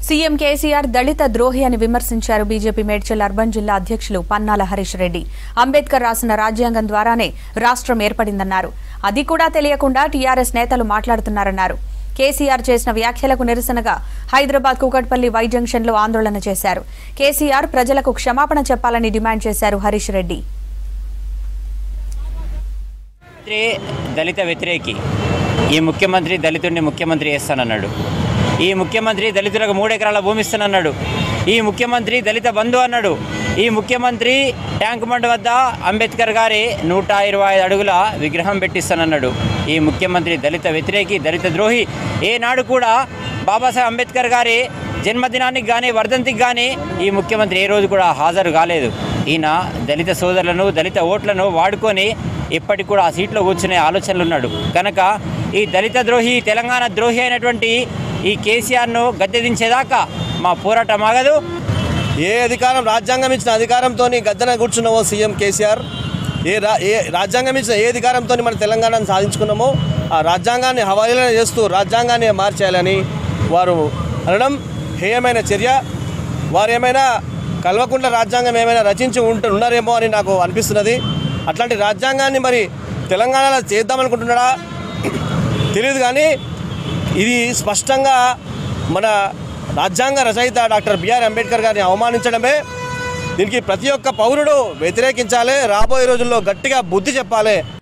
CM KCR దళిత ద్రోహి అని విమర్శించారు బీజేపీ మేడ్చల్ అర్బన్ జిల్లా అధ్యక్షులు పన్నాల హరీష్ రెడ్డి అంబేద్కర్ రాసిన రాజ్యాంగం ద్వారానే రాష్ట్రం ఏర్పడిందన్నారు అది కూడా తెలియకుండా టీఆర్ఎస్ నేతలు మాట్లాడుతున్నారన్నారు కేసీఆర్ చేసిన వ్యాఖ్యలకు నిరసనగా హైదరాబాద్ కూకట్పల్లి వై జంక్షన్ లో ఆందోళన చేశారు కేసీఆర్ ప్రజలకు క్షమాపణ చెప్పాలని డిమాండ్ చేశారు హరీష్ రెడ్డి ముఖ్యమంత్రి దళిత వ్యతిరేకి ఈ ముఖ్యమంత్రి దళితుడిని ముఖ్యమంత్రి చేస్తానన్నాడు ఈ ముఖ్యమంత్రి దళితులకు మూడు ఎకరాల భూమి ఇస్తానన్నాడు ఈ ముఖ్యమంత్రి దళిత బంధు అన్నాడు ఈ ముఖ్యమంత్రి ట్యాంక్ బండ్ వద్ద అంబేద్కర్ గారి నూట ఇరవై ఐదు అడుగుల విగ్రహం పెట్టిస్తానన్నాడు ఈ ముఖ్యమంత్రి దళిత వ్యతిరేకి దళిత ద్రోహి ఏనాడు కూడా బాబాసాహెబ్ అంబేద్కర్ గారి జన్మదినానికి కానీ వర్ధంతికి కానీ ఈ ముఖ్యమంత్రి ఏ రోజు కూడా హాజరు కాలేదు ఈయన దళిత సోదరులను దళిత ఓట్లను వాడుకొని ఇప్పటికి కూడా ఆ సీట్లో కూర్చునే ఆలోచనలు ఉన్నాడు కనుక ఈ దళిత ద్రోహి తెలంగాణ ద్రోహి అయినటువంటి ఈ కేసీఆర్ను గద్దెదించేదాకా మా పోరాటం ఆగదు ఏ అధికారం రాజ్యాంగం ఇచ్చిన అధికారంతో గద్దెన కూర్చున్నామో సీఎం కేసీఆర్ ఏ రా ఏ రాజ్యాంగం ఇచ్చిన ఏ అధికారంతో మన తెలంగాణను సాధించుకున్నామో ఆ రాజ్యాంగాన్ని హవాలీన చేస్తూ రాజ్యాంగాన్ని మార్చేయాలని వారు అనడం హేయమైన చర్య వారు ఏమైనా కల్వకుంట్ల రాజ్యాంగం ఏమైనా రచించి ఉంట ఉన్నారేమో అని నాకు అనిపిస్తున్నది అట్లాంటి రాజ్యాంగాన్ని మరి తెలంగాణలో చేద్దామనుకుంటున్నాడా తెలియదు కానీ ఇది స్పష్టంగా మన రాజ్యాంగ రచయిత డాక్టర్ బిఆర్ అంబేద్కర్ గారిని అవమానించడమే దీనికి ప్రతి ఒక్క పౌరుడు వ్యతిరేకించాలి రాబోయే రోజుల్లో గట్టిగా బుద్ధి చెప్పాలి